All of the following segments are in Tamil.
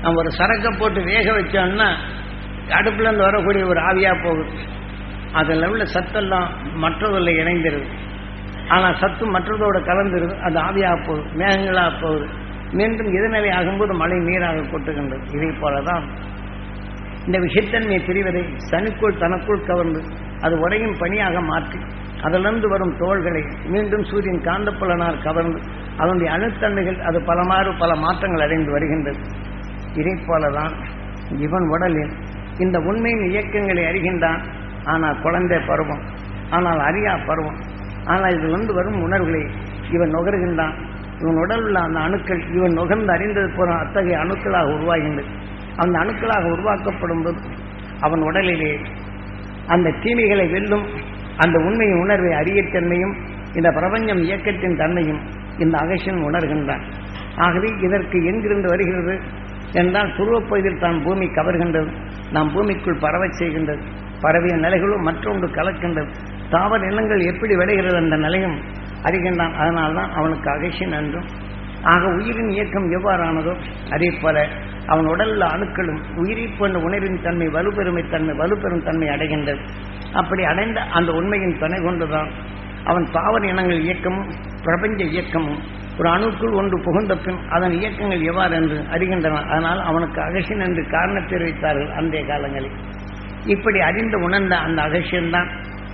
நம்ம ஒரு சரக்கை போட்டு வேக வச்சோம்னா அடுப்புல இருந்து வரக்கூடிய ஒரு ஆவியா போகுது அதில் உள்ள சத்தெல்லாம் மற்றதில் இணைந்திருது ஆனால் சத்து மற்றதோட கலந்துருது அது ஆவியாக போகுது மேகங்களாக போகுது மீண்டும் எதிர்நிலை ஆகும்போது மழை நீராக கொட்டுகின்றது இதே போலதான் இந்த விஷத்தன்மையை பிரிவதை சனிக்குள் தனக்குள் கவர்ந்து அது உடையும் பணியாக மாற்றி அதிலிருந்து வரும் தோள்களை மீண்டும் சூரியன் காந்தப்புலனார் கவர்ந்து அதனுடைய அணுத்தன்மைகள் அது பலமாறு பல மாற்றங்கள் அடைந்து வருகின்றது இதே போலதான் இவன் உடலில் இந்த உண்மையின் இயக்கங்களை அறிகின்றான் ஆனால் குழந்தை பருவம் ஆனால் அறியா பருவம் ஆனால் இதிலிருந்து வரும் உணர்வுகளை இவன் நுகர்கின்றான் இவன் உடல் உள்ள அந்த அணுக்கள் இவன் நுகர்ந்து அறிந்தது போற அத்தகைய அணுக்களாக உருவாகின்றது அந்த அணுக்களாக உருவாக்கப்படும் போது அவன் உடலிலே அந்த தீமைகளை வெல்லும் அந்த உண்மையின் உணர்வை அறியத்தன்மையும் இந்த பிரபஞ்சம் இயக்கத்தின் தன்மையும் இந்த அகசன் உணர்கின்றான் ஆகவே இதற்கு எங்கிருந்து வருகிறது என்றால் துருவப்பகுதியில் தான் பூமி கவர்கின்றது நாம் பூமிக்குள் பரவச் செய்கின்றது பரவிய நிலைகளும் மற்றொன்று கலக்கின்றது தாவர இனங்கள் எப்படி விளைகிறது அந்த நிலையும் அறிகின்றான் அதனால்தான் அவனுக்கு அகசின் என்றும் ஆக உயிரின் இயக்கம் எவ்வாறானதோ அதே போல அவன் உடல்ல அணுக்களும் உயிரி போன்ற உணர்வின் தன்மை வலுப்பெருமை தன்மை வலுப்பெறும் தன்மை அடைகின்றது அப்படி அடைந்த அந்த உண்மையின் துணை கொண்டுதான் அவன் தாவர இனங்கள் இயக்கமும் பிரபஞ்ச இயக்கமும் ஒரு அணுக்குள் ஒன்று புகுந்த பின் அதன் இயக்கங்கள் எவ்வாறு என்று அறிகின்றன அதனால் அவனுக்கு அகசின் என்று காரணம் தெரிவித்தார்கள் அன்றைய காலங்களில் இப்படி அறிந்து உணர்ந்த அந்த அகசியம்தான்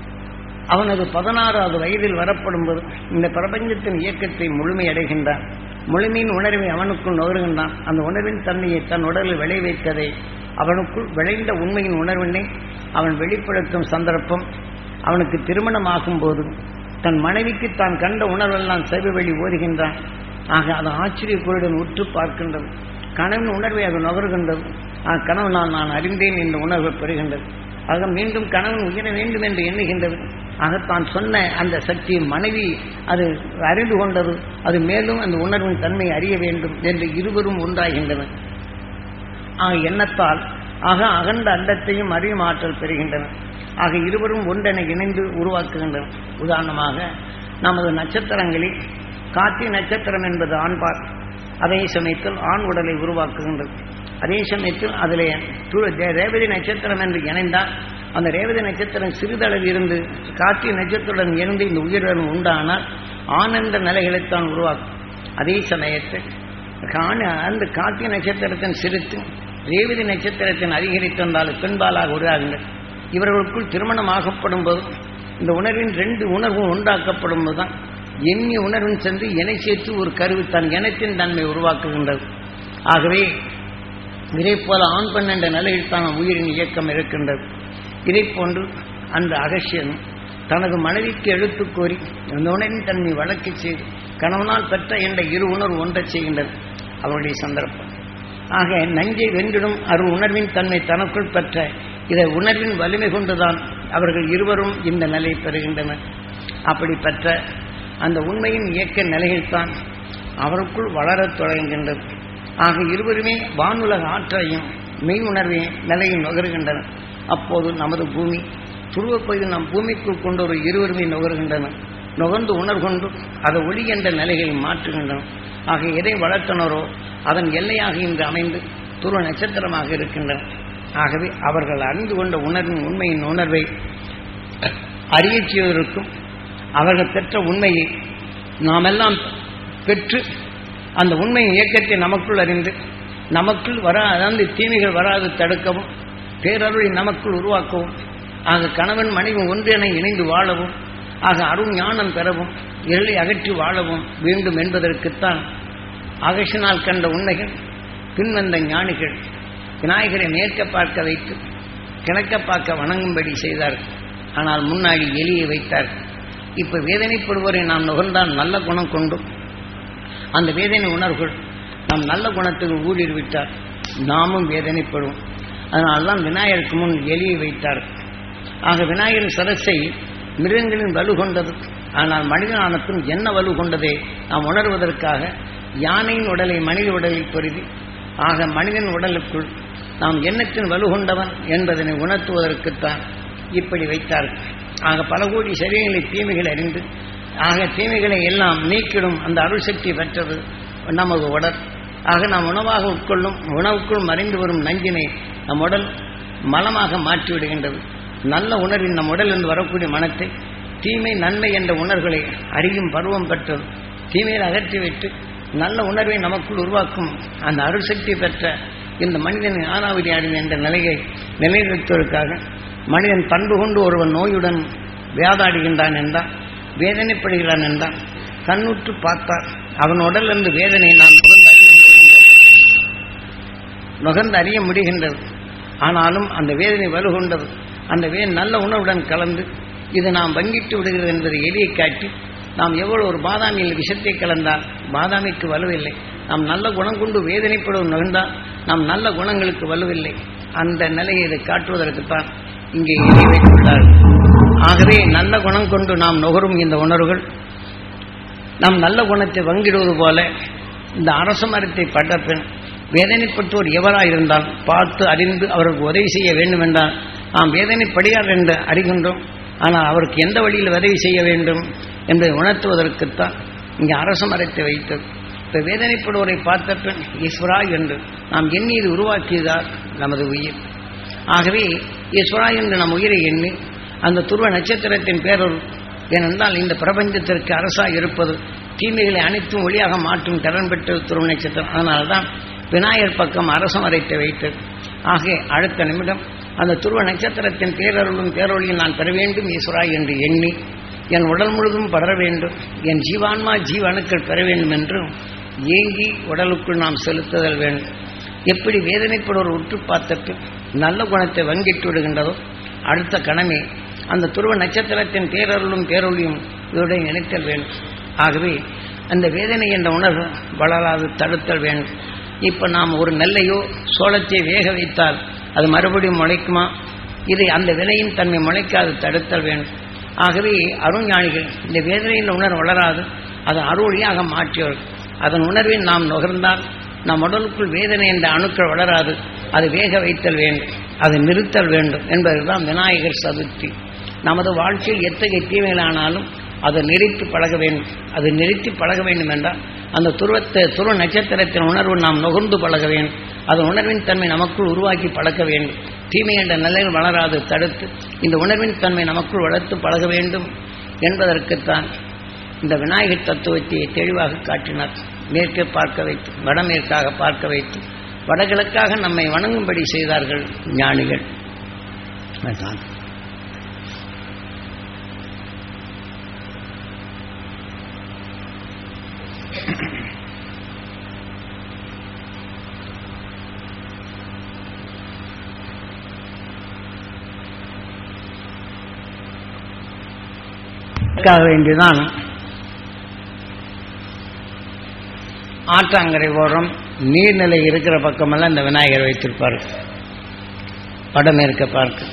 அவனது பதினாறாவது வயதில் வரப்படும்போது இந்த பிரபஞ்சத்தின் இயக்கத்தை முழுமையடைகின்றான் முழுமையின் உணர்வை அவனுக்குள் நுகர்கின்றான் அந்த உணர்வின் தன்மையை தன் உடலில் விளைவித்ததை அவனுக்குள் விளைந்த உண்மையின் உணர்வினை அவன் வெளிப்படுத்தும் சந்தர்ப்பம் அவனுக்கு திருமணமாகும் போது தன் மனைவிக்கு தான் கண்ட உணர்வெல்லாம் செவி வழி ஓதுகின்றான் ஆக அது ஆச்சரியக்குழுடன் உற்று பார்க்கின்றது கனவின் உணர்வை அது நுகர்கின்றது கனவுனால் நான் அறிந்தேன் என்ற உணர்வை பெறுகின்றது ஆக மீண்டும் கணவன் உயர வேண்டும் என்று எண்ணுகின்றது ஆக தான் சொன்ன அந்த சக்தி மனைவி அது அறிந்து கொண்டது அது மேலும் அந்த உணர்வின் தன்மை அறிய வேண்டும் என்று இருவரும் ஒன்றாகின்றனர் ஆக எண்ணத்தால் ஆக அகண்ட அண்டத்தையும் அறியும் ஆற்றல் பெறுகின்றனர் ஆக இருவரும் ஒன்றென இணைந்து உருவாக்குகின்றனர் உதாரணமாக நமது நட்சத்திரங்களில் காத்தி நட்சத்திரம் என்பது ஆண்பார் அதே சமயத்தில் ஆண் உடலை உருவாக்குகின்றது அதே சமயத்தில் அதிலே ரேவதி நட்சத்திரம் என்று இணைந்தால் அந்த ரேவதி நட்சத்திரம் சிறிதளவு இருந்து காட்சி நட்சத்திரத்துடன் இணைந்து இந்த உயிரிழன் உண்டானால் ஆனந்த நிலைகளைத்தான் உருவாக்கும் அதே சமயத்தில் அந்த காட்டிய நட்சத்திரத்தின் சிரித்து ரேவதி நட்சத்திரத்தின் அதிகரித்து வந்தால் பெண்பாலாக உருவாகின்றது இவர்களுக்குள் திருமணம் ஆகப்படும் போது இந்த உணர்வின் ரெண்டு உணர்வும் உண்டாக்கப்படும் போதுதான் எண்ணிய உணர்வின் சென்று இணை சேர்த்து ஒரு கருவி தன் இனத்தின் தன்மை உருவாக்குகின்றது ஆகவே இதே போல ஆண் பெண் என்ற நிலையில் தான் உயிரின் இயக்கம் இருக்கின்றது இதை போன்று அந்த அகசியன் தனது மனைவிக்கு எழுத்து கோரி அந்த உணர்வின் தன்மை வழக்கு செய்து கணவனால் பெற்ற என்ற இரு உணர்வு ஒன்றச் செய்கின்றது அவருடைய சந்தர்ப்பம் ஆக நஞ்சை வென்றிடும் அரு உணர்வின் தன்மை தனக்குள் பெற்ற இதை உணர்வின் வலிமை கொண்டுதான் அவர்கள் இருவரும் இந்த நிலை பெறுகின்றனர் அப்படி பெற்ற அந்த உண்மையின் இயக்க நிலையில்தான் அவருக்குள் வளரத் தொடங்குகின்றது ஆக இருவருமே வானுலக ஆற்றலையும் மெய் உணர்வையும் நிலையும் நுகர்கின்றனர் அப்போது நமது பூமி துருவப்பகுதி நம் பூமிக்குள் கொண்டு ஒரு இருவருமே நுகர்கின்றனர் நுகர்ந்து உணர்கொண்டு அதை ஒளி என்ற நிலைகளை மாற்றுகின்றன ஆக எதை வளர்த்தனரோ அதன் எல்லையாக இன்று அமைந்து துருவ நட்சத்திரமாக இருக்கின்றன ஆகவே அவர்கள் அறிந்து கொண்ட உணர்வின் உண்மையின் உணர்வை அறியச் செய்வதற்கும் அவர்கள் பெற்ற உண்மையை நாமெல்லாம் பெற்று அந்த உண்மையின் இயக்கத்தை நமக்குள் அறிந்து நமக்குள் வரா அதாவது தீமைகள் வராது தடுக்கவும் பேரருளை நமக்குள் உருவாக்கவும் ஆக கணவன் மனைவி ஒன்றென இணைந்து வாழவும் ஆக அருண் ஞானம் பெறவும் இருளை அகற்றி வாழவும் வேண்டும் என்பதற்குத்தான் அகசினால் கண்ட உண்மைகள் பின்வந்த ஞானிகள் விநாயகரை மேற்க பார்க்க வைத்து கிழக்க பார்க்க வணங்கும்படி செய்தார்கள் ஆனால் முன்னாடி எலியை வைத்தார் இப்ப வேதனைப்படுவோரை நாம் நுகர்ந்தால் நல்ல குணம் கொண்டும் அந்த வேதனை உணர்வுகள் நாம் நல்ல குணத்துக்கு ஊடுருவிட்டார் நாமும் வேதனைப்படுவோம் அதனால்தான் விநாயகருக்கு முன் எலியை வைத்தார் ஆக விநாயகரின் சரசை மிருகங்களின் வலு கொண்டது ஆனால் மனிதனானத்தும் என்ன வலு கொண்டதே நாம் உணர்வதற்காக யானையின் உடலை மனித உடலில் பொருதி ஆக மனிதன் உடலுக்குள் நாம் எண்ணத்தின் வலு கொண்டவன் என்பதனை உணர்த்துவதற்குத்தான் இப்படி வைத்தார்கள் ஆக பல கோடி சரீரங்களை தீமைகள் அறிந்து ஆக தீமைகளை எல்லாம் நீக்கிடும் அந்த அருள் சக்தி பெற்றது நமது உடல் ஆக நாம் உணவாக உட்கொள்ளும் உணவுக்குள் மறைந்து வரும் நஞ்சினை நம் உடல் மலமாக மாற்றி விடுகின்றது நல்ல உணர்வின் நம் உடலிருந்து வரக்கூடிய மனத்தை தீமை நன்மை என்ற உணர்வுகளை அறியும் பருவம் பெற்றது தீமையை அகற்றிவிட்டு நல்ல உணர்வை நமக்குள் உருவாக்கும் அந்த அருசக்தி பெற்ற இந்த மனிதனின் ஆறாவதி அறிவு என்ற நிலையை நிலைநிறுத்துவதற்காக மனிதன் பண்பு கொண்டு ஒருவன் நோயுடன் வியாதாடுகின்றான் என்றால் வேதனைப்படுகிறான் என்றால் கண்ணுற்று பார்த்தால் அவன் உடலிருந்து வேதனை நாம் நுகர்ந்து அறிய முடிகின்றது நுகர்ந்து அறிய முடிகின்றது ஆனாலும் அந்த வேதனை வலுகொண்டது அந்த வே நல்ல உணவுடன் கலந்து இது நாம் வங்கிட்டு விடுகிறது என்பதை எளியை காட்டி நாம் எவ்வளவு ஒரு பாதாமியில் விஷத்தை கலந்தால் பாதாமிக்கு வலுவில்லை நாம் நல்ல குணம் கொண்டு வேதனைப்படும் நுகர்ந்தால் நாம் நல்ல குணங்களுக்கு வலுவில்லை அந்த நிலையை இதை காட்டுவதற்குத்தான் இங்கே எலி வைத்துள்ளார்கள் ஆகவே நல்ல குணம் கொண்டு நாம் நுகரும் இந்த உணர்வுகள் நாம் நல்ல குணத்தை வங்கிடுவது போல இந்த அரச மரத்தை பட்ட பின் வேதனைப்பட்டோர் எவராயிருந்தால் பார்த்து அறிந்து அவருக்கு உதவி செய்ய வேண்டும் என்றால் நாம் வேதனைப்படுகிறார் என்று அறிகின்றோம் ஆனால் அவருக்கு எந்த வழியில் உதவி செய்ய வேண்டும் என்பதை உணர்த்துவதற்குத்தான் இங்கே அரச மரத்தை வைத்தது இப்போ வேதனைப்படுவோரை பார்த்த பின் ஈஸ்வரா என்று நாம் எண்ணி இது உருவாக்கியதால் நமது உயிர் ஆகவே ஈஸ்வரா என்று நம் உயிரை எண்ணி அந்த துருவ நட்சத்திரத்தின் பேரொரு ஏனென்றால் இந்த பிரபஞ்சத்திற்கு அரசாக இருப்பது தீமைகளை அனைத்தும் ஒளியாக மாற்றும் திறன் பெற்ற துருவ நட்சத்திரம் அதனால்தான் விநாயகர் பக்கம் அரசம் அரைத்து வைத்தது ஆக அடுத்த நிமிடம் அந்த துருவ நட்சத்திரத்தின் பேரருளும் பேரொழியில் நான் பெற வேண்டும் ஈஸ்வரா என்று எண்ணி என் உடல் முழுதும் படர வேண்டும் என் ஜீவான்மா ஜீவ அணுக்கள் பெற வேண்டும் என்றும் ஏங்கி உடலுக்குள் நாம் செலுத்துதல் வேண்டும் எப்படி வேதனைப்படுவோர் உற்று பார்த்துட்டு நல்ல குணத்தை வங்கிட்டு விடுகின்றதோ அடுத்த கணமே அந்த துருவ நட்சத்திரத்தின் பேரருளும் பேரொழியும் இதோட இணைத்தல் வேண்டும் ஆகவே அந்த வேதனை என்ற உணர்வு வளராது தடுத்தல் வேண்டும் இப்போ நாம் ஒரு நெல்லையோ சோளத்தை வேக வைத்தால் அது மறுபடியும் முளைக்குமா இதை அந்த வினையின் தன்மை முளைக்காது தடுத்தல் வேண்டும் ஆகவே அருஞானிகள் இந்த வேதனையின் உணர்வு வளராது அதை அருளியாக மாற்றியவர் அதன் உணர்வை நாம் நுகர்ந்தால் நம் உடலுக்குள் வேதனை என்ற அணுக்கள் வளராது அது வேக வைத்தல் வேண்டும் அதை நிறுத்தல் வேண்டும் என்பதுதான் விநாயகர் சதுர்த்தி நமது வாழ்க்கையில் எத்தகைய தீமைகளானாலும் அதை நிறுத்தி பழக வேண்டும் அது நிறுத்தி பழக வேண்டும் என்றால் அந்த துருவத்தை துருவ நட்சத்திரத்தின் உணர்வு நாம் நுகர்ந்து பழக வேண்டும் அதன் உணர்வின் தன்மை நமக்குள் உருவாக்கி பழக்க வேண்டும் தீமை என்ற நிலையில் வளராது தடுத்து இந்த உணர்வின் தன்மை நமக்குள் வளர்த்து பழக வேண்டும் என்பதற்குத்தான் இந்த விநாயகர் தத்துவத்தை தெளிவாக காட்டினார் மேற்கே பார்க்க வைத்து வடமேற்காக பார்க்க வைத்து வடகிழக்காக நம்மை வணங்கும்படி செய்தார்கள் ஞானிகள் அதுதான் அதற்காக வேண்டிதான் ஆற்றாங்கரை ஓரம் நீர்நிலை இருக்கிற பக்கமெல்லாம் இந்த விநாயகர் வைத்திருப்பார் வடமேற்க பார்க்க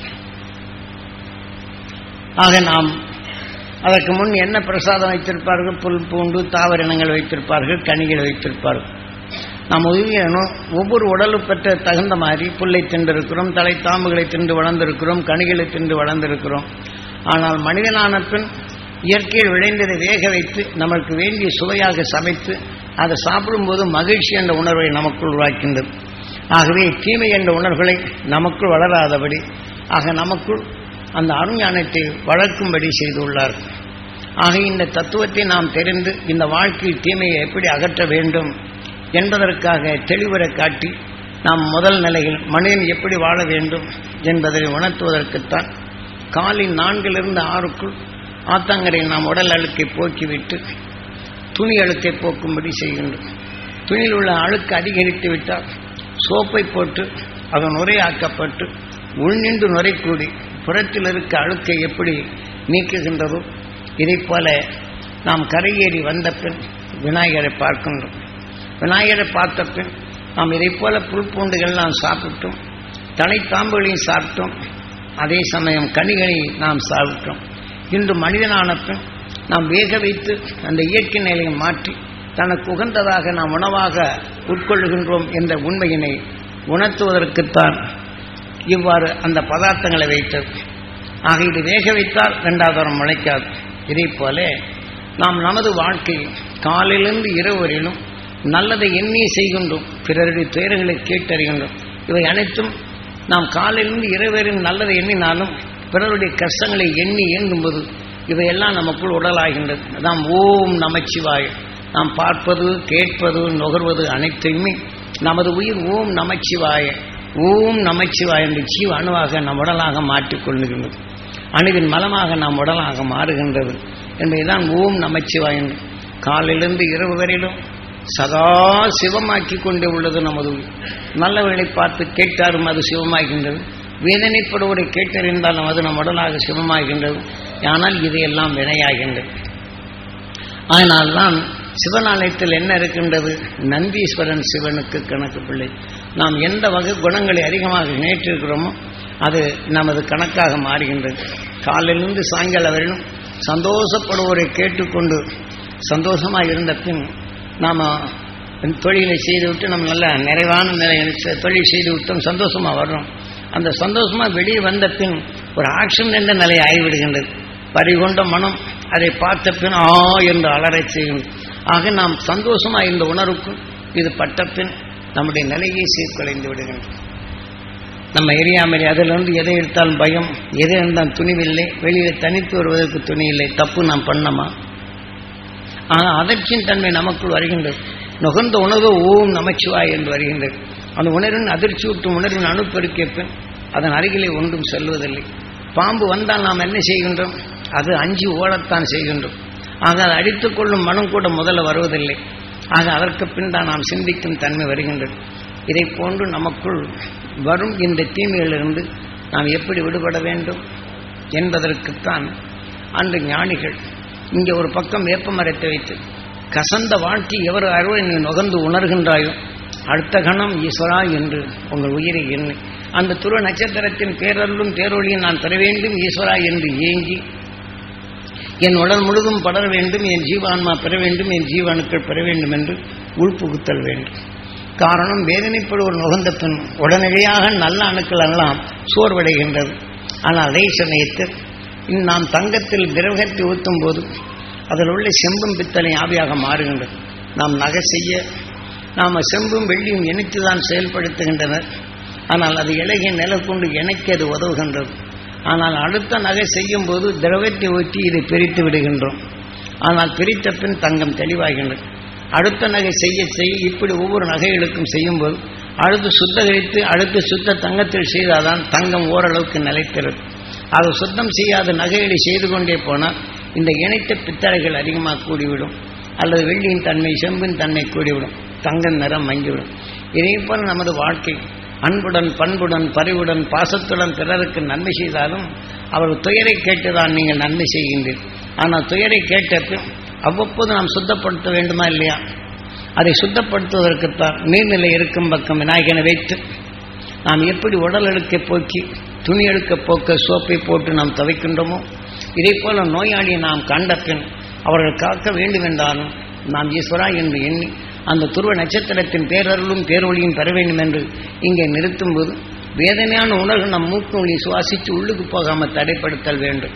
ஆக நாம் அதற்கு முன் என்ன பிரசாதம் வைத்திருப்பார்கள் புல் பூண்டு தாவர இனங்கள் வைத்திருப்பார்கள் கனிகள் வைத்திருப்பார்கள் நாம் உயிரினும் ஒவ்வொரு உடலு பெற்ற தகுந்த மாதிரி புல்லை தின்றிருக்கிறோம் தலை தாம்புகளை தின்று வளர்ந்திருக்கிறோம் கனிகளை தின்று வளர்ந்திருக்கிறோம் ஆனால் மனிதனான பின் இயற்கையில் விளைந்ததை வேக வைத்து நமக்கு வேண்டிய சுவையாக சமைத்து அதை சாப்பிடும்போது மகிழ்ச்சி என்ற உணர்வை நமக்குள் உருவாக்கின்றது ஆகவே தீமை என்ற உணர்வுகளை நமக்குள் வளராதபடி ஆக நமக்குள் அந்த அருஞானத்தை வளர்க்கும்படி செய்துள்ளார் ஆக இந்த தத்துவத்தை நாம் தெரிந்து இந்த வாழ்க்கையில் தீமையை எப்படி அகற்ற வேண்டும் என்பதற்காக தெளிவுற காட்டி நாம் முதல் நிலையில் மனிதன் எப்படி வாழ வேண்டும் என்பதை உணர்த்துவதற்குத்தான் காலின் நான்கிலிருந்து ஆறுக்குள் ஆத்தங்கரையில் நாம் உடல் அழுக்கை போக்கிவிட்டு துணி அழுக்கை போக்கும்படி செய்கின்றோம் துணியில் உள்ள அழுக்கு அதிகரித்து விட்டால் சோப்பை போட்டு அதன் நுரையாக்கப்பட்டு உள்நின்று நுரை கூடி புறத்தில் இருக்க அழுக்கை எப்படி நீக்குகின்றதோ இதைப் போல நாம் கரையேறி வந்த பின் விநாயகரை பார்க்கின்றோம் விநாயகரை பார்த்த பின் நாம் இதைப் போல புல் பூண்டுகள் நாம் சாப்பிட்டோம் தலை தாம்புகளையும் சாப்பிட்டோம் அதே சமயம் கனிகளை நாம் சாப்பிட்டோம் இன்று மனிதனான பின் நாம் வேக வைத்து அந்த இயற்கை நிலையை மாற்றி தனக்கு உகந்ததாக நாம் உணவாக உட்கொள்ளுகின்றோம் என்ற உண்மையினை உணர்த்துவதற்குத்தான் இவ்வாறு அந்த பதார்த்தங்களை வைத்தது ஆக இது வேக வைத்தால் இரண்டாவது தரம் முளைக்காது இதை போல நாம் நமது வாழ்க்கையில் காலையிலிருந்து இரவு வரையிலும் நல்லதை எண்ணி செய்கின்றோம் பிறருடைய துயரங்களை கேட்டறிகின்றோம் இவை அனைத்தும் நாம் காலையிலிருந்து இரவரையும் நல்லதை எண்ணினாலும் பிறருடைய கஷ்டங்களை எண்ணி இயங்கும்போது இவையெல்லாம் நமக்குள் உடலாகின்றது அதான் ஓம் நமச்சிவாய் நாம் பார்ப்பது கேட்பது நுகர்வது அனைத்தையுமே நமது உயிர் ஓம் நமச்சிவாய ஓம் நமச்சிவாய் என்று ஜீவ அணுவாக நம் உடலாக மாற்றிக்கொள்ளுகின்றது அணுவின் மலமாக நாம் உடலாக மாறுகின்றது என்பதுதான் ஓம் நமச்சிவாய் என்று காலையிலிருந்து இரவு வரையிலும் சதா சிவமாக்கி கொண்டே உள்ளது நமது உயிர் நல்லவர்களை பார்த்து கேட்டாரும் அது சிவமாகின்றது வேதனைப்படுவதை கேட்டறிந்தாலும் அது நம் உடலாக சிவமாகின்றது ஆனால் இதையெல்லாம் வினையாகின்றது அதனால்தான் சிவனாலயத்தில் என்ன இருக்கின்றது நந்தீஸ்வரன் சிவனுக்கு கணக்கு பிள்ளை நாம் எந்த வகை குணங்களை அதிகமாக நேற்றிருக்கிறோமோ அது நமது கணக்காக மாறுகின்றது காலையிலிருந்து சாயங்காலம் வரையிலும் சந்தோஷப்படுவோரை கேட்டுக்கொண்டு சந்தோஷமாக இருந்த பின் நாம் தொழிலை செய்துவிட்டு நம்ம நல்ல நிறைவான நிலை தொழில் செய்து விட்டோம் சந்தோஷமாக வர்றோம் அந்த சந்தோஷமாக வெளியே வந்த பின் ஒரு ஆக்ஷன் என்ற நிலை ஆகிவிடுகின்றது பறிகொண்ட மனம் அதை பார்த்த பின் ஆ என்று அலறச் செய்யும் ஆக நாம் சந்தோஷமாக இந்த உணர்வுக்கும் இது பட்ட பின் நம்முடைய நிலையை சீர்குலைந்து விடுகின்றோம் நம்ம எரியாமறி அதிலிருந்து எதை எடுத்தாலும் பயம் எதை இருந்தால் துணிவில்லை வெளியில் தனித்து வருவதற்கு துணி இல்லை தப்பு நாம் பண்ணமா ஆனால் அதர்ச்சியின் தன்மை நமக்குள் வருகின்றது நுகர்ந்த உணவு ஓம் நமச்சிவாய் என்று வருகின்றது அந்த உணர்வின் அதிர்ச்சி விட்டு உணர்வின் அணுப்பெருக்கிய பின் அதன் அருகிலே ஒன்றும் செல்வதில்லை பாம்பு வந்தால் நாம் என்ன செய்கின்றோம் அது அஞ்சு ஓடத்தான் செய்கின்றோம் ஆக அதை அடித்துக் கொள்ளும் மனம் கூட முதல்ல வருவதில்லை ஆக அதற்கு பின் தான் நாம் சிந்திக்கும் தன்மை வருகின்றது இதை போன்று நமக்குள் வரும் இந்த தீமையிலிருந்து நாம் எப்படி விடுபட வேண்டும் என்பதற்குத்தான் அன்று ஞானிகள் இங்கே ஒரு பக்கம் வேப்ப மரத்தை வைத்து கசந்த வாழ்க்கை எவர் அறுவை நீ நுகர்ந்து உணர்கின்றாயோ அடுத்த கணம் ஈஸ்வரா என்று உங்கள் உயிரை எண்ணு அந்த துருவ நட்சத்திரத்தின் பேரருளும் பேரொழியும் நான் பெற வேண்டும் ஈஸ்வரா என்று ஏங்கி என் உடல் முழுதும் படர வேண்டும் என் ஜீவான்மா பெற வேண்டும் என் ஜீவாணுக்கள் பெற வேண்டும் என்று உள்புகுத்தல் வேண்டும் காரணம் வேதனைப்படுவோர் நுகர்ந்த பின் உடனடியாக நல்ல அணுக்கள் எல்லாம் சோர்வடைகின்றது ஆனால் அதே சமயத்தில் நாம் தங்கத்தில் திரவகத்தை ஊற்றும் போது அதில் உள்ள செம்பும் பித்தளை ஆவியாக மாறுகின்றது நாம் நகை செய்ய நாம் செம்பும் வெள்ளியும் இணைத்து தான் செயல்படுத்துகின்றனர் ஆனால் அது இலகிய நிலை கொண்டு இணைக்க அது உதவுகின்றது ஆனால் அடுத்த நகை செய்யும் போது திரவத்தை ஊற்றி இதை பிரித்து விடுகின்றோம் ஆனால் பிரித்த பின் தங்கம் தெளிவாகின்றது அடுத்த நகை செய்ய செய்ய இப்படி ஒவ்வொரு நகைகளுக்கும் செய்யும்போது அடுத்து சுத்தகரித்து அடுத்து சுத்த தங்கத்தில் செய்தால்தான் தங்கம் ஓரளவுக்கு நிலைத்திருக்கும் அது சுத்தம் செய்யாத நகைகளை செய்து கொண்டே போனால் இந்த இணைத்த பித்தளைகள் அதிகமாக கூடிவிடும் அல்லது வெள்ளியின் தன்மை செம்பின் தன்மை கூடிவிடும் தங்கம் நிறம் மங்கிவிடும் இதே போல் நமது வாழ்க்கை அன்புடன் பண்புடன் பரிவுடன் பாசத்துடன் பிறருக்கு நன்மை செய்தாலும் அவர் துயரை கேட்டுதான் நீங்கள் நன்மை செய்கின்றீர்கள் ஆனால் துயரை கேட்ட பின் அவ்வப்போது நாம் சுத்தப்படுத்த வேண்டுமா இல்லையா அதை சுத்தப்படுத்துவதற்குத்தான் நீர்நிலை இருக்கும் பக்கம் விநாயகனை வைத்து நாம் எப்படி உடல் அழுக்கை போக்கி துணி அழுக்க போக்க சோப்பை போட்டு நாம் துவைக்கின்றோமோ இதே போல நோயாளியை நாம் கண்ட பின் அவர்கள் காக்க வேண்டும் என்றாலும் நாம் ஈஸ்வரா என்று எண்ணி அந்த துருவ நட்சத்திரத்தின் பேரருளும் பேரொழியும் பெற வேண்டும் என்று இங்கே நிறுத்தும்போது வேதனையான உணர்வு நம் மூக்கு ஒளி சுவாசித்து உள்ளுக்கு போகாமல் தடைப்படுத்தல் வேண்டும்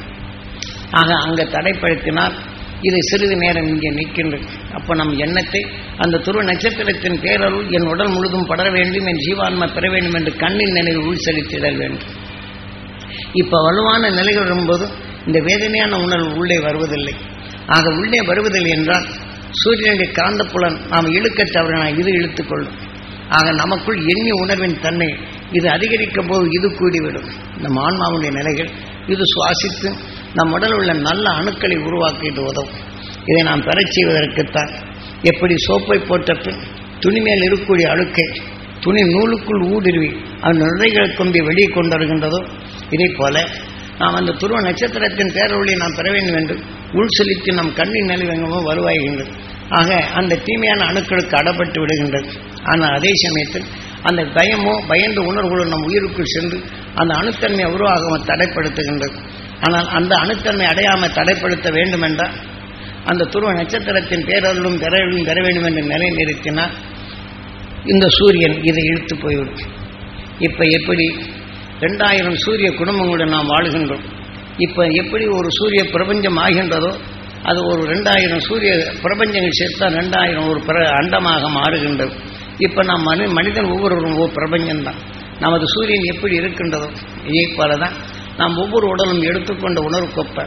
ஆக அங்கே தடைப்படுத்தினால் இது சிறிது நேரம் இங்கே நிற்கின்றது அப்போ நம் எண்ணத்தை அந்த துருவ நட்சத்திரத்தின் பேரருள் என் உடல் முழுதும் படர வேண்டும் என் ஜீவான்மா பெற வேண்டும் என்று கண்ணின் நினைவு உள் செலுத்திடல் வேண்டும் இப்போ வலுவான நிலைகள் வரும்போது இந்த வேதனையான உணர்வு உள்ளே வருவதில்லை ஆக உள்ளே வருவதில்லை என்றால் சூரியனுடைய காந்தப்புலன் நாம் இழுக்க தவறினால் இது இழுத்துக்கொள்ளும் ஆக நமக்குள் எண்ணி உணர்வின் தன்மை இது அதிகரிக்கும் போது இது கூடிவிடும் நம் ஆன்மாவுடைய நிலைகள் இது சுவாசித்து நம் உடல் உள்ள நல்ல அணுக்களை உருவாக்க இது உதவும் இதை நாம் பெறச் செய்வதற்குத்தான் எப்படி சோப்பை போட்ட பின் துணி மேல் இருக்கக்கூடிய அழுக்கை துணி நூலுக்குள் ஊடுருவி அந்த நுழைகளை கொண்டு வெளியே கொண்டு வருகின்றதோ இதே போல நாம் அந்த துருவ நட்சத்திரத்தின் பேரொழியை நாம் பெற வேண்டும் என்று உள் செலுத்தி நம் கண்ணின் நிலைவங்கமோ வருவாய்கின்றது ஆக அந்த தீமையான அணுக்களுக்கு அடப்பட்டு விடுகின்றது ஆனால் அதே சமயத்தில் அந்த பயமோ பயந்த உணர்வுகளோ நம் உயிருக்குள் சென்று அந்த அணுத்தன்மையை உருவாக தடைப்படுத்துகின்றது ஆனால் அந்த அணுத்தன்மை அடையாமல் தடைப்படுத்த வேண்டும் என்றால் அந்த துருவ நட்சத்திரத்தின் பேரருளும் பெறலும் பெற வேண்டும் என்று நிலை நிறுத்தினால் இந்த சூரியன் இதை இழுத்து போய்விடும் இப்போ எப்படி ரெண்டாயிரம் சூரிய குடும்பங்களுடன் நாம் வாழுகின்றோம் இப்போ எப்படி ஒரு சூரிய பிரபஞ்சம் ஆகின்றதோ அது ஒரு ரெண்டாயிரம் சூரிய பிரபஞ்சங்கள் சேர்த்தா ரெண்டாயிரம் ஒரு பிற அண்டமாக மாறுகின்றது இப்போ நாம் மனி மனிதன் ஒவ்வொருவரும் ஒவ்வொரு பிரபஞ்சம்தான் நமது சூரியன் எப்படி இருக்கின்றதோ இதே போல தான் நாம் ஒவ்வொரு உடலும் எடுத்துக்கொண்ட உணர்வுக்கொப்ப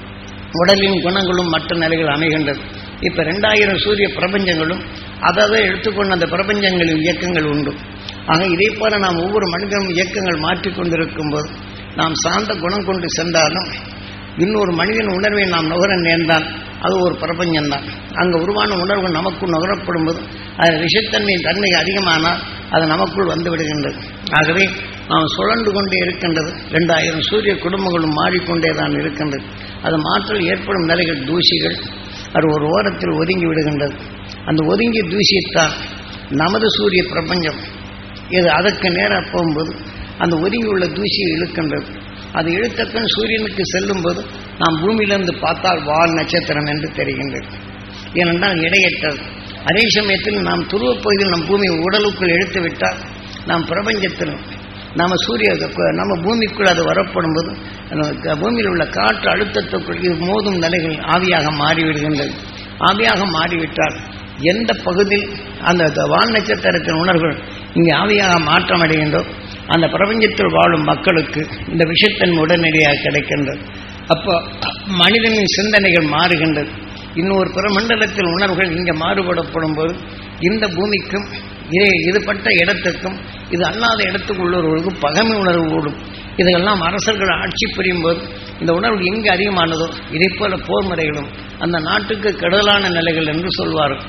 உடலின் குணங்களும் மற்ற நிலைகள் அமைகின்றது இப்ப ரெண்டாயிரம் சூரிய பிரபஞ்சங்களும் அதாவது எடுத்துக்கொண்ட அந்த பிரபஞ்சங்களின் இயக்கங்கள் உண்டு ஆக இதே போல நாம் ஒவ்வொரு மனிதனும் இயக்கங்கள் மாற்றிக்கொண்டிருக்கும் போது நாம் சார்ந்த குணம் கொண்டு சென்றாலும் இன்னொரு மனிதன் உணர்வை நாம் நுகர நேர்ந்தால் அது ஒரு பிரபஞ்சம்தான் அங்கே உருவான உணர்வு நமக்குள் நுகரப்படும் போது அது விஷத்தன்மையின் தன்மை அதிகமானால் அது நமக்குள் வந்து விடுகின்றது ஆகவே நாம் சுழண்டு கொண்டே இருக்கின்றது ரெண்டாயிரம் சூரிய குடும்பங்களும் மாறிக்கொண்டே தான் இருக்கின்றது அது மாற்றல் ஏற்படும் நிலைகள் தூசிகள் அது ஒரு ஓரத்தில் ஒதுங்கி விடுகின்றது அந்த ஒதுங்கிய தூசியத்தால் நமது சூரிய பிரபஞ்சம் இது அதற்கு நேராக போகும்போது அந்த ஒதுங்கி உள்ள தூசியை இழுக்கின்றது அது இழுத்தக்கன் சூரியனுக்கு செல்லும்போது நாம் பூமியிலிருந்து பார்த்தால் வால் நட்சத்திரம் என்று தெரிகின்றது ஏனென்றால் இடையற்றது அதே சமயத்தில் நாம் துருவப் பகுதியில் நம் பூமி உடலுக்குள் இழுத்து விட்டால் நாம் பிரபஞ்சத்தில் நம்ம சூரிய நம்ம பூமிக்குள் அது வரப்படும் போது நமக்கு பூமியில் உள்ள காற்று அழுத்தத்துக்குள் இது மோதும் நிலைகள் ஆவியாக மாறிவிடுகின்றது ஆவியாக மாறிவிட்டால் எந்த பகுதியில் அந்த வால் நட்சத்திரத்தின் உணர்வுகள் இங்கே ஆவியாக மாற்றம் அடைகின்றோ அந்த பிரபஞ்சத்தில் வாழும் மக்களுக்கு இந்த விஷயத்தன் உடனடியாக கிடைக்கின்றது அப்போ மனிதனின் சிந்தனைகள் மாறுகின்றது இன்னொரு பிரமண்டலத்தில் உணர்வுகள் இங்கே மாறுபடப்படும் போது இந்த பூமிக்கும் இதே இதுபட்ட இடத்துக்கும் இது அல்லாத இடத்துக்கு உள்ளவர்களுக்கும் பகமை உணர்வு கூடும் இதெல்லாம் அரசர்கள் ஆட்சி புரியும் போது இந்த உணர்வு எங்கே அதிகமானதோ இதே போல போர் முறைகளும் அந்த நாட்டுக்கு கெடலான நிலைகள் என்று சொல்வார்கள்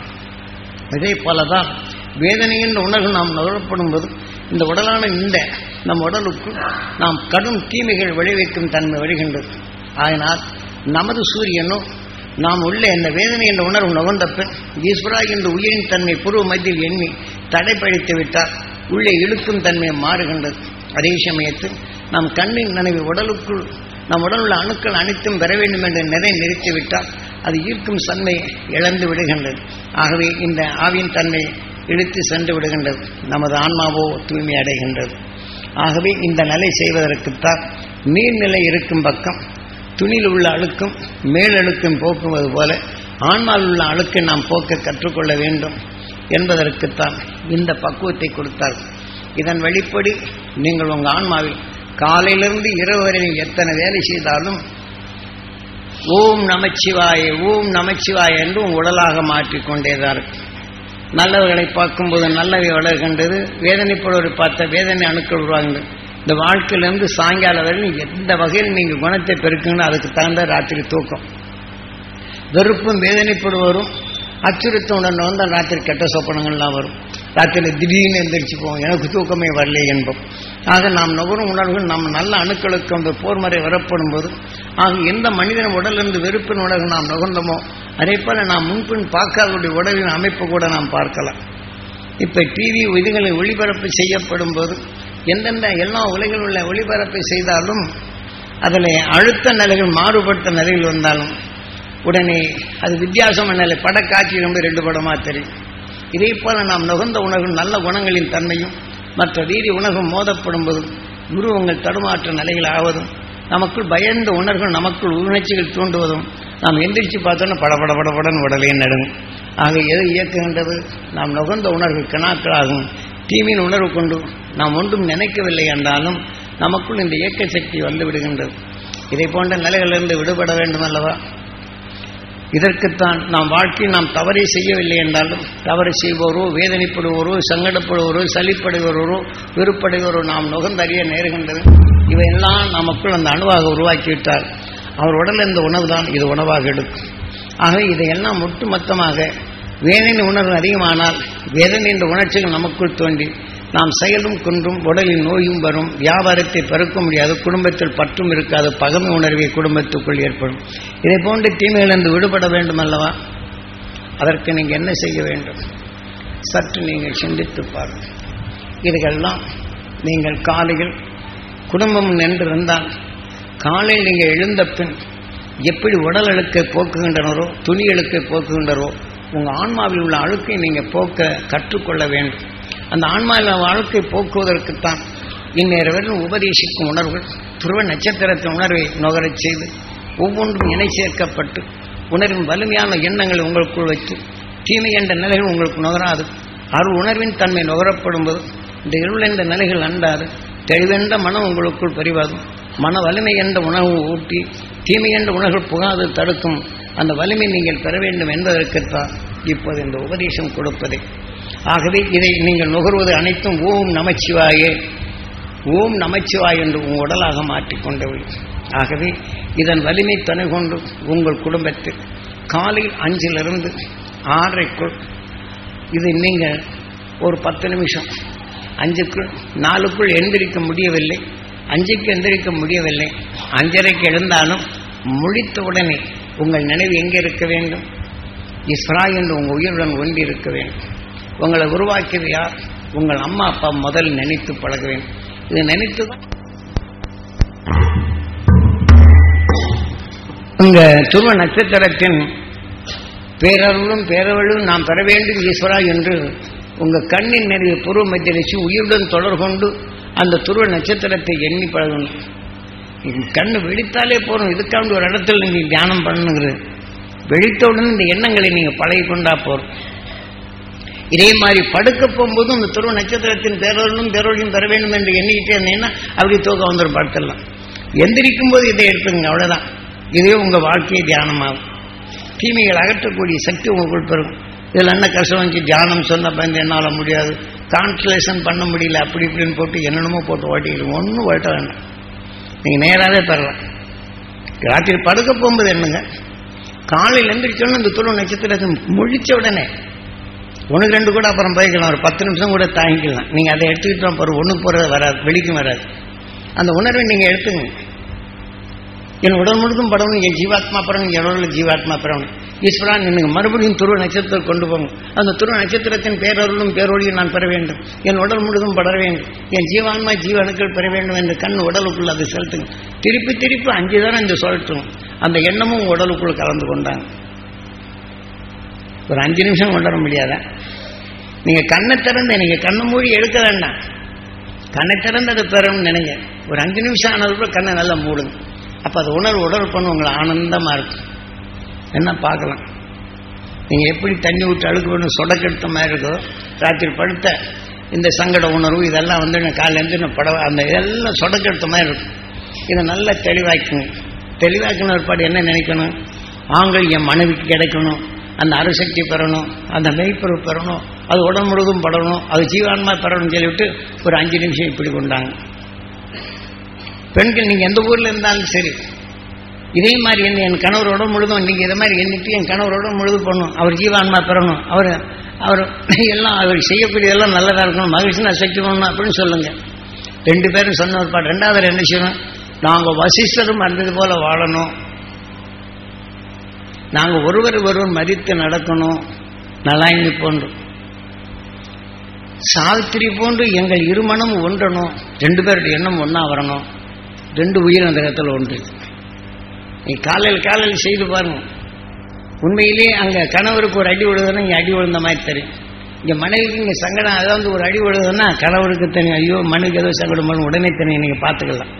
இதே போலதான் வேதனை என்ற உணர்வு நாம் நுகரப்படும் போது இந்த உடலான இந்த நம் உடலுக்கு நாம் கடும் தீமைகள் விளைவிக்கும் தன்மை வருகின்றது ஆயினால் நமது சூரியனும் நாம் உள்ள இந்த வேதனை என்ற உணர்வு நுகர்ந்த பின் ஈஸ்வரா என்ற உயிரின் தன்மை பூர்வ மத்தியில் எண்ணி தடைப்படுத்தி விட்டால் உள்ளே இழுக்கும் தன்மை மாறுகின்றது அதே சமயத்தில் நம் கண்ணின் நினைவு உடலுக்குள் நம் உடல் உள்ள அணுக்கள் அனைத்தும் பெற வேண்டும் என்று நிறை நிறுத்திவிட்டால் அது ஈர்க்கும் தன்மை இழந்து விடுகின்றது ஆகவே இந்த ஆவியின் தன்மை இழுத்து சென்று விடுகின்றது நமது ஆன்மாவோ தூய்மை அடைகின்றது ஆகவே இந்த நிலை செய்வதற்குத்தான் நீர்நிலை இருக்கும் பக்கம் துணியில் உள்ள அழுக்கும் மேலழுக்கும் போக்குவது போல ஆன்மாவில் உள்ள அழுக்கை நாம் போக்க கற்றுக்கொள்ள வேண்டும் என்பதற்குத்தான் இந்த பக்குவத்தை கொடுத்தார் இதன் வெளிப்படி நீங்கள் உங்கள் ஆன்மாவில் காலையிலிருந்து இரவு வரை நீங்கள் எத்தனை வேலை செய்தாலும் ஓம் நமச்சிவாய ஓம் நமச்சிவாய என்று உங்கள் உடலாக மாற்றிக்கொண்டேதான் இருக்கும் நல்லவர்களை பார்க்கும்போது நல்லவை வளர்கின்றது வேதனைப்படுவதை பார்த்த வேதனை அணுக்கள் உருவாகின்றது இந்த வாழ்க்கையிலேருந்து சாயங்காலம் வரையும் எந்த வகையில் நீங்கள் குணத்தை பெருக்குங்கன்னு அதுக்கு தகுந்த ராத்திரி தூக்கம் வெறுப்பும் வேதனைப்படுவரும் அச்சுறுத்த உடனே வந்து ராத்திரி கெட்ட சொப்பனங்கள்லாம் வரும் ராத்திரியில் திடீர்னு எந்திரிச்சு போவோம் எனக்கு தூக்கமே வரலை என்போம் ஆக நாம் நுகரும் உணர்வுகள் நம்ம நல்ல அணுக்களுக்கு அந்த போர்மறை வரப்படும் போது ஆக எந்த மனிதன் உடலிருந்து வெறுப்பின் உணர்வு நாம் நுகர்ந்தோமோ அதே போல நாம் முன்பின் பார்க்காதவருடைய உடலின் அமைப்பு கூட நாம் பார்க்கலாம் இப்ப டிவி இதுகளை ஒளிபரப்பு செய்யப்படும் போது எந்தெந்த எல்லா உலகில் உள்ள ஒளிபரப்பை செய்தாலும் அதில் அழுத்த நிலைகள் மாறுபட்ட நிலையில் வந்தாலும் உடனே அது வித்தியாசமான நிலை படக்காட்சி ரொம்ப ரெண்டு படமா தெரியும் இதே போல நாம் நுகர்ந்த உணர்வு நல்ல குணங்களின் தன்மையும் மற்ற வீதி உணர்வு மோதப்படும் போதும் உருவங்கள் தடுமாற்ற நிலைகள் ஆவதும் நமக்குள் பயந்த உணர்வுகள் நமக்குள் உணர்ச்சிகள் தூண்டுவதும் நாம் எந்திரிச்சு பார்த்தோன்னா படபட படபடன்னு உடலே நடுங்கும் ஆக எது இயக்குகின்றது நாம் நுகர்ந்த உணர்வு கிணாக்களாகும் தீமின் உணர்வு கொண்டு நாம் ஒன்றும் நினைக்கவில்லை என்றாலும் நமக்குள் இந்த இயக்க சக்தி வந்து விடுகின்றது இதை போன்ற நிலைகளிலிருந்து விடுபட வேண்டும் அல்லவா இதற்குத்தான் நாம் வாழ்க்கையில் நாம் தவறை செய்யவில்லை என்றாலும் தவறு செய்வோரோ வேதனைப்படுவோரோ சங்கடப்படுவோரோ சளிப்படுவோரோ வெறுப்படைவோரோ நாம் நுகர்ந்தறிய நேருகின்றது இவையெல்லாம் நமக்குள் அந்த அணுவாக உருவாக்கிவிட்டார் அவர் உடல் இந்த உணவு தான் இது உணவாக எடுக்கும் ஆக இதையெல்லாம் ஒட்டுமொத்தமாக வேதனை உணர்வு அதிகமானால் வேதனை என்ற உணர்ச்சிகள் நமக்குள் தோன்றி நாம் செயலும் குன்றும் உடலில் நோயும் வரும் வியாபாரத்தை பெருக்க முடியாது குடும்பத்தில் பற்றும் இருக்காது பகமை உணர்வை குடும்பத்துக்குள் ஏற்படும் இதை போன்று தீமைகளிலிருந்து விடுபட வேண்டும் அல்லவா அதற்கு நீங்கள் என்ன செய்ய வேண்டும் சற்று நீங்கள் சிந்தித்து பாருங்கள் இதுகெல்லாம் நீங்கள் காலையில் குடும்பம் நின்றிருந்தால் காலையில் நீங்கள் எழுந்த பின் எப்படி உடல் அழுக்கை போக்குகின்றனரோ துணி அழுக்கை போக்குகின்றனரோ உங்கள் ஆன்மாவில் உள்ள அழுக்கை நீங்கள் போக்க கற்றுக்கொள்ள வேண்டும் அந்த ஆன்மாவில் வாழ்க்கை போக்குவதற்குத்தான் இந்நேரவரும் உபதேசிக்கும் உணர்வுகள் துருவ நட்சத்திரத்தின் உணர்வை நுகரச் செய்து ஒவ்வொன்றும் இணை சேர்க்கப்பட்டு உணர்வின் வலிமையான எண்ணங்களை உங்களுக்குள் வைத்து தீமை என்ற நிலைகள் உங்களுக்கு நுகராது அருள் உணர்வின் தன்மை நுகரப்படும் போது இந்த இருள் என்ற நிலைகள் அண்டாது தெளிவென்ற மனம் உங்களுக்குள் பரிவாகும் மன வலிமை என்ற உணர்வு ஊட்டி தீமை என்ற உணர்வு புகாது தடுக்கும் அந்த வலிமை நீங்கள் பெற வேண்டும் என்பதற்குத்தான் இப்போது இந்த உபதேசம் கொடுப்பதே ஆகவே இதை நீங்கள் நுகர்வது அனைத்தும் ஓம் நமச்சிவாயே ஓம் நமச்சிவாய் என்று உங்கள் உடலாக மாற்றிக்கொண்டவை ஆகவே இதன் வலிமை துணை கொண்டு உங்கள் குடும்பத்தில் காலையில் அஞ்சிலிருந்து ஆறரைக்குள் இது நீங்கள் ஒரு பத்து நிமிஷம் அஞ்சுக்குள் நாலுக்குள் எந்திரிக்க முடியவில்லை அஞ்சுக்கு எந்திரிக்க முடியவில்லை அஞ்சரைக்கு எழுந்தாலும் முழித்த உடனே உங்கள் நினைவு எங்கே இருக்க வேண்டும் இஸ்ரா என்று உங்கள் உயிருடன் ஒன்றி இருக்க வேண்டும் உங்களை உருவாக்கியது யார் உங்கள் அம்மா அப்பா முதல் நினைத்து பழக வேண்டும் இது நினைத்து தான் உங்க துருவ நட்சத்திரத்தின் பேரருளும் பேரவளும் நாம் பெற வேண்டும் ஈஸ்வரா என்று உங்க கண்ணின் நிறைய பூர்வ மத்திய வச்சு உயிருடன் தொடர் கொண்டு அந்த துருவ நட்சத்திரத்தை எண்ணி பழகணும் இது கண்ணு வெடித்தாலே போதும் இதுக்காண்டு ஒரு இடத்துல நீங்க தியானம் பண்ணுங்கிறது வெடித்தவுடன் இந்த எண்ணங்களை நீங்க பழகி கொண்டா போறோம் இதே மாதிரி படுக்க போகும்போதும் இந்த துருவ நட்சத்திரத்தின் பேரொருளும் பேரொழியும் பெற வேண்டும் என்று எண்ணிக்கிட்டே இருந்தீங்கன்னா அப்படி தூக்கம் வந்துடும் படுத்துடலாம் எந்திரிக்கும் போது இதை எடுத்துங்க அவ்வளவுதான் இதே உங்க வாழ்க்கையை தியானமாகும் தீமைகள் அகற்றக்கூடிய சக்தி உங்களுக்குள் பெறும் இதில் என்ன கஷ்டம் வந்துச்சு தியானம் சொன்ன பயந்து என்னால் முடியாது கான்சன்ட்ரேஷன் பண்ண முடியல அப்படி இப்படின்னு போட்டு என்னென்னமோ போட்டு ஓட்டிக்கிட்டு ஒன்றும் ஓட்ட வேண்டாம் நீங்கள் நேராகவே பெறலாம் ராத்திரி படுக்க போகும்போது என்னங்க காலையில் எந்திரிச்சோன்னு இந்த துளு நட்சத்திரத்தை முழிச்ச உடனே ஒன்று ரெண்டு கூட அப்புறம் போய்க்கலாம் ஒரு பத்து நிமிஷம் கூட தாங்கிக்கலாம் நீங்கள் அதை எடுத்துக்கிட்டோம் போகிற ஒன்றுக்கு போகிறது வராது வெளிக்கும் வராது அந்த உணர்வை நீங்கள் எடுத்துங்க என் உடல் முழுதும் படணும் என் ஜீவாத்மா பெறணும் என் உடலில் ஜீவாத்மா பெறணும் ஈஸ்வரா நீங்க மறுபடியும் துருவ நட்சத்திரத்தை கொண்டு போங்க அந்த துருவ நட்சத்திரத்தின் பேரருளும் பேரொழியும் நான் பெற வேண்டும் என் உடல் முழுதும் படர வேண்டும் என் ஜீவான்மா ஜீவனுக்கள் பெற வேண்டும் என்று கண் உடலுக்குள் அதை செலுத்துங்க திருப்பி திருப்பி அஞ்சு தானே இந்த சொல்லட்டும் அந்த எண்ணமும் உடலுக்குள் கலந்து கொண்டாங்க ஒரு அஞ்சு நிமிஷம் கொண்டு வர முடியாதா நீங்க கண்ணை திறந்து நீங்க கண்ணை மூடி எடுக்க வேண்டாம் கண்ணை திறந்து அதை பெறணும்னு நினைங்க ஒரு அஞ்சு நிமிஷம் ஆனதுக்குள்ள கண்ணை நல்லா மூடுங்க அப்போ அது உணர்வு உடல் பண்ண உங்களுக்கு ஆனந்தமாக இருக்கும் என்ன பார்க்கலாம் நீங்கள் எப்படி தண்ணி விட்டு அழுக்கு பண்ணி சொடக்கெடுத்த மாதிரி இருக்கோ ராத்திரி படுத்த இந்த சங்கட உணர்வு இதெல்லாம் வந்து நான் காலையிலேருந்து நான் பட அந்த இதெல்லாம் சொடக்கெடுத்த மாதிரி இருக்கும் இதை நல்லா தெளிவாக்குங்க தெளிவாக்கின ஒருபாடு என்ன நினைக்கணும் ஆண்கள் என் மனைவிக்கு கிடைக்கணும் அந்த அருசக்தி பெறணும் அந்த மெய்ப்பொருள் பெறணும் அது உடல் முழுதும் படணும் அது ஜீவான்மா பெறணும்னு சொல்லிவிட்டு ஒரு அஞ்சு நிமிஷம் இப்படி கொண்டாங்க பெண்கள் நீங்கள் எந்த ஊரில் இருந்தாலும் சரி இதே மாதிரி என்ன என் கணவரோட முழுதும் நீங்கள் இதை மாதிரி எண்ணிட்டு என் கணவரோட முழுது பண்ணும் அவர் ஜீவான்மா பெறணும் அவர் அவர் எல்லாம் அவர் செய்யக்கூடியதெல்லாம் நல்லதாக இருக்கணும் மகிழ்ச்சி நான் சக்தி பண்ணணும் அப்படின்னு சொல்லுங்க ரெண்டு பேரும் சொன்ன ஒரு பாட்டு ரெண்டாவது என்ன செய்யணும் நாங்கள் வசிஷ்டரும் அந்தது போல வாழணும் நாங்கள் ஒருவர் ஒருவர் மதித்து நடக்கணும் நலாயினி போன்று சாவித்திரி போன்று எங்கள் இருமனம் ஒன்றணும் ரெண்டு பேருடைய எண்ணம் ஒன்றா வரணும் ரெண்டு உயிர் அந்த இடத்துல ஒன்று நீ காலையில் காலையில் செய்து பாருங்க உண்மையிலேயே அங்கே கணவருக்கு ஒரு அடி விழுதுன்னா இங்கே அடி விழுந்த மாதிரி தெரியும் இங்கே மனைவிக்கு இங்கே சங்கடம் அதாவது ஒரு அடி விழுதுன்னா கணவருக்கு தெரியும் ஐயோ மனைவிக்கு ஏதோ சங்கடம் பண்ணணும் உடனே தெரியும் நீங்கள் பார்த்துக்கலாம்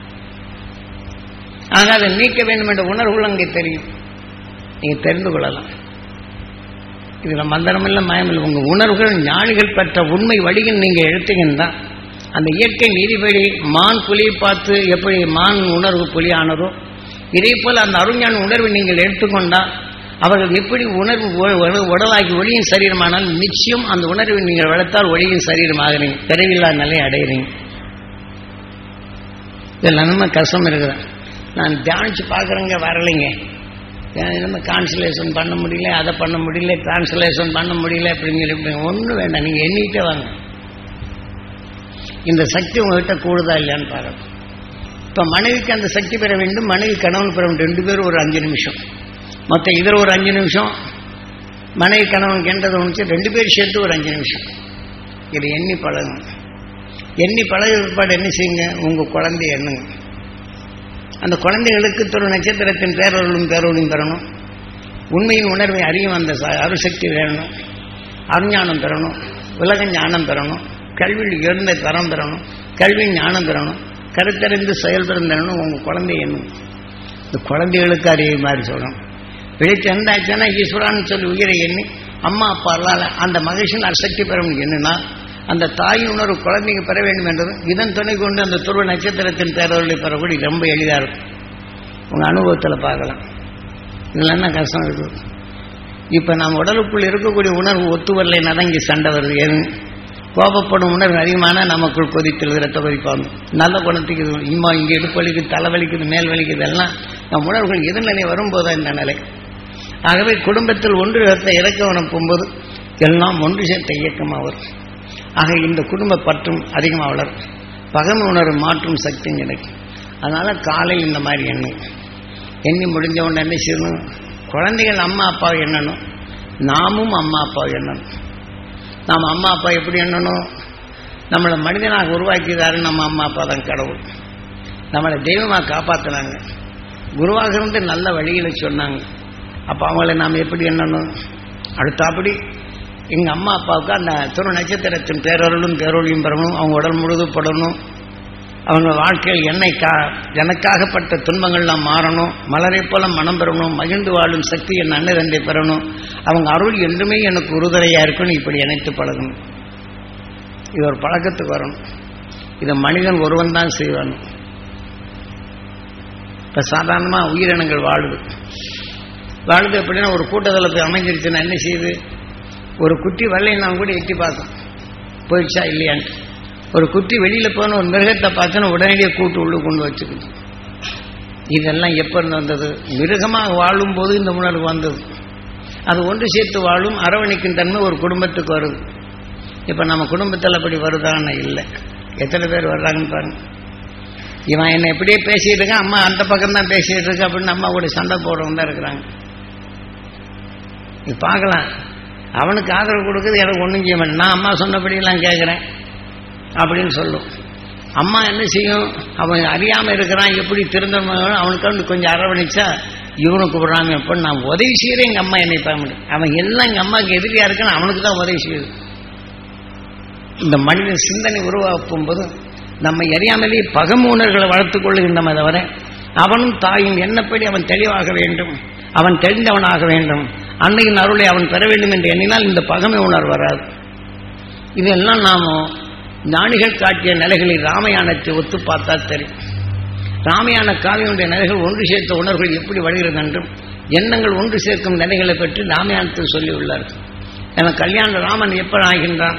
ஆக அதை நீக்க வேண்டும் என்ற உணர்வுகள் அங்கே தெரியும் நீங்கள் தெரிந்து கொள்ளலாம் இதில் மந்திரமில்லை மாயமில்லை உங்கள் உணர்வுகள் ஞானிகள் பெற்ற உண்மை வழியில் நீங்கள் எடுத்தீங்கன்னா அந்த இயற்கை நீதிபடி மான் புலியை பார்த்து எப்படி மான் உணர்வு புலி ஆனதோ இதே போல் அந்த அருஞான உணர்வை நீங்கள் எடுத்துக்கொண்டால் அவர்கள் எப்படி உணர்வு ஒ- ஒ- உடலாகி ஒளியின் சரீரமானால் நிச்சயம் அந்த உணர்வை நீங்கள் வளர்த்தால் ஒளியின் சரீரமாகிறீங்க பிறவில்லா நிலை அடைகிறீங்க இதில் நம்ம கஷ்டம் இருக்குது நான் தியானிச்சு பார்க்குறேங்க வரலைங்க நம்ம கான்சலேஷன் பண்ண முடியல அதை பண்ண முடியல டிரான்ஸ்லேஷன் பண்ண முடியல அப்படின்னு சொல்லி ஒன்றும் வேண்டாம் நீங்கள் எண்ணிக்கிட்டே வாங்க இந்த சக்தி உங்ககிட்ட கூடுதா இல்லையான்னு பாருங்க இப்போ மனைவிக்கு அந்த சக்தி பெற வேண்டும் மனைவி கணவன் பெற வேண்டும் ரெண்டு பேரும் ஒரு அஞ்சு நிமிஷம் மொத்தம் இதில் ஒரு அஞ்சு நிமிஷம் மனைவி கணவன் கெண்டதை ஒன்று ரெண்டு பேரும் சேர்த்து ஒரு அஞ்சு நிமிஷம் இது எண்ணி பழகுங்க எண்ணி பழகிற பிற்பாடு என்ன செய்யுங்க உங்கள் குழந்தைய எண்ணுங்க அந்த குழந்தைகளுக்கு ஒரு நட்சத்திரத்தின் பேரொருளும் பேரொருளும் பெறணும் உண்மையின் உணர்வை அறியும் அந்த ச- அருசக்தி வேணும் அருஞானம் பெறணும் உலக ஞானம் பெறணும் கல்வியில் உயர்ந்த தரம் பெறணும் கல்வி ஞானம் பெறணும் கருத்தறிந்து செயல்பெறும் தரணும் உங்கள் குழந்தை எண்ணும் இந்த குழந்தைகளுக்கு அறிய மாதிரி சொல்லணும் வெளிச்சம் இருந்தாச்சுன்னா ஈஸ்வரான்னு சொல்லி உயிரை எண்ணி அம்மா அப்பாலால் அந்த மகிழ்ச்சியின் சக்தி பெறணும் என்னன்னா அந்த தாயின் உணர்வு குழந்தைங்க பெற வேண்டும் என்றதும் இதன் துணை கொண்டு அந்த துருவ நட்சத்திரத்தின் பேரவர்களை பெறக்கூடிய ரொம்ப எளிதாக இருக்கும் உங்கள் அனுபவத்தில் பார்க்கலாம் இதில் என்ன கஷ்டம் இருக்குது இப்போ நம்ம உடலுக்குள் இருக்கக்கூடிய உணர்வு ஒத்து வரலைன்னா தான் இங்கே சண்டை வருது ஏன்னு கோபப்படும் உணர்வு அதிகமான நமக்குள் கொதித்தல் ரத்த கொதிப்பாங்க நல்ல குணத்துக்கு இது இம்மா இங்கே இடுப்பு வலிக்குது தலை வலிக்குது மேல் வலிக்குது எல்லாம் நம் உணர்வுகள் எதிர்நிலை வரும்போது இந்த நிலை ஆகவே குடும்பத்தில் ஒன்று சேர்த்த இறக்கவனம் போகும்போது எல்லாம் ஒன்று சேர்த்த இயக்கமாக வரும் ஆக இந்த குடும்ப பற்றும் அதிகமாக வளரும் பகமை உணர்வு மாற்றும் சக்தியும் கிடைக்கும் அதனால காலை இந்த மாதிரி எண்ணம் எண்ணி முடிஞ்ச உடனே என்ன செய்யணும் குழந்தைகள் அம்மா அப்பாவை எண்ணணும் நாமும் அம்மா அப்பாவை எண்ணணும் நாம் அம்மா அப்பா எப்படி எண்ணணும் நம்மளை மனிதனாக உருவாக்கியதாரு நம்ம அம்மா அப்பா தான் கடவுள் நம்மளை தெய்வமாக காப்பாற்றினாங்க குருவாக இருந்து நல்ல வழிகளை சொன்னாங்க அப்போ அவங்கள நாம் எப்படி எண்ணணும் அடுத்தாப்படி எங்கள் அம்மா அப்பாவுக்கு அந்த துணை நட்சத்திரத்தின் பேரொருளும் பேரொழியும் பெறணும் அவங்க உடல் முழுதும் படணும் அவங்க வாழ்க்கையில் என்னை கா எனக்காகப்பட்ட துன்பங்கள்லாம் மாறணும் மலரை போல மனம் பெறணும் மகிழ்ந்து வாழும் சக்தி என் அன்னதந்தை பெறணும் அவங்க அருள் என்றுமே எனக்கு உறுதுணையா இருக்கணும் இப்படி இணைத்து பழகணும் இது ஒரு பழக்கத்துக்கு வரணும் இதை மனிதன் ஒருவன் தான் செய்வான் இப்போ சாதாரணமாக உயிரினங்கள் வாழுது வாழுது அப்படின்னா ஒரு கூட்டத்தில் போய் அமைஞ்சிருச்சுன்னா என்ன செய்யுது ஒரு குட்டி வெள்ளைன்னா கூட எட்டி பார்க்கும் போயிடுச்சா இல்லையான்ட்டு ஒரு குட்டி வெளியில் போன ஒரு மிருகத்தை பார்த்தோன்னா உடனடியே கூட்டு உள்ள கொண்டு வச்சுக்குது இதெல்லாம் எப்போ இருந்து வந்தது மிருகமாக வாழும்போது இந்த உணர்வு வந்தது அது ஒன்று சேர்த்து வாழும் அரவணைக்கும் தன்மை ஒரு குடும்பத்துக்கு வருது இப்போ நம்ம குடும்பத்தில் அப்படி வருதான்னு இல்லை எத்தனை பேர் வர்றாங்கன்னு பாருங்க இவன் என்னை எப்படியே பேசிட்டு இருக்கான் அம்மா அந்த பக்கம் தான் பேசிட்டு இருக்கு அப்படின்னு அம்மா கூட சண்டை போடுறவங்க தான் இருக்கிறாங்க இது பார்க்கலாம் அவனுக்கு ஆதரவு கொடுக்குது எனக்கு ஒன்றும் செய்ய மாட்டேன் நான் அம்மா சொன்னபடியெல்லாம் கேட்குறேன் அப்படின்னு சொல்லும் அம்மா என்ன செய்யும் அவன் அறியாமல் இருக்கிறான் எப்படி திருந்தணும் அவனுக்கு வந்து கொஞ்சம் அரவணைச்சா இவனுக்கு விடாம எப்போ நான் உதவி செய்கிறேன் எங்கள் அம்மா என்னை பார்க்க முடியும் அவன் எல்லாம் எங்கள் அம்மாவுக்கு எதிரியாக இருக்கான்னு அவனுக்கு தான் உதவி செய்யுது இந்த மனிதன் சிந்தனை உருவாக்கும் போது நம்மை அறியாமலேயே பகமூனர்களை வளர்த்துக் கொள்ளுகின்றமே தவிர அவனும் தாயும் என்னப்படி அவன் தெளிவாக வேண்டும் அவன் தெரிந்தவனாக வேண்டும் அன்னையின் அருளை அவன் பெற வேண்டும் என்று எண்ணினால் இந்த பகமை உணர்வு வராது இதெல்லாம் நாம ஞானிகள் காட்டிய நிலைகளில் ராமயானத்தை ஒத்து பார்த்தா தெரியும் ராமயான காவியனுடைய நிலைகள் ஒன்று சேர்த்த உணர்வுகள் எப்படி வருகிறது என்றும் எண்ணங்கள் ஒன்று சேர்க்கும் நிலைகளை பற்றி ராமயானத்தில் சொல்லியுள்ளார்கள் என கல்யாண ராமன் எப்படி ஆகின்றான்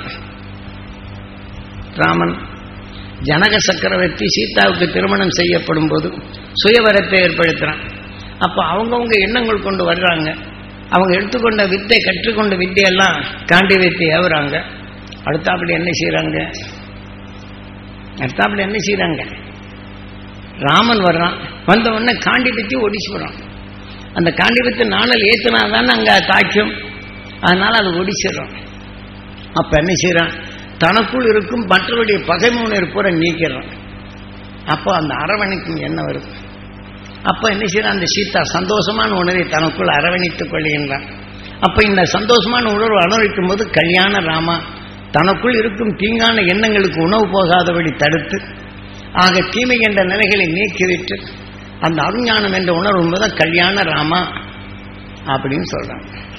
ராமன் ஜனக சக்கரவர்த்தி சீதாவுக்கு திருமணம் செய்யப்படும் போது சுயவரத்தை ஏற்படுத்துறான் அப்போ அவங்கவுங்க எண்ணங்கள் கொண்டு வர்றாங்க அவங்க எடுத்துக்கொண்ட வித்தை கற்றுக்கொண்ட வித்தையெல்லாம் காண்டி வித்தை ஏவுறாங்க அடுத்தாப்படி என்ன செய்கிறாங்க அடுத்தாப்படி என்ன செய்கிறாங்க ராமன் வர்றான் வந்த உடனே காண்டி வித்தி ஒடிச்சு போகிறான் அந்த காண்டி வித்து நாணல் ஏற்றினா தானே அங்கே தாக்கியம் அதனால அது ஒடிச்சிடுறான் அப்போ என்ன செய்கிறான் தனக்குள் இருக்கும் மற்றவருடைய பகைமை உணர்வு பூரா நீக்கிறான் அப்போ அந்த அரவணைக்கும் என்ன வருது அப்போ என்ன செய்யறான் அந்த சீதா சந்தோஷமான உணர்வை தனக்குள் அரவணைத்துக் கொள்கின்றான் அப்போ இந்த சந்தோஷமான உணர்வு அனுபவிக்கும் போது கல்யாண ராமா தனக்குள் இருக்கும் தீங்கான எண்ணங்களுக்கு உணவு போகாதபடி தடுத்து ஆக தீமை என்ற நிலைகளை நீக்கிவிட்டு அந்த அருஞானம் என்ற உணர்வு என்பதை கல்யாண ராமா அப்படின்னு சொல்றாங்க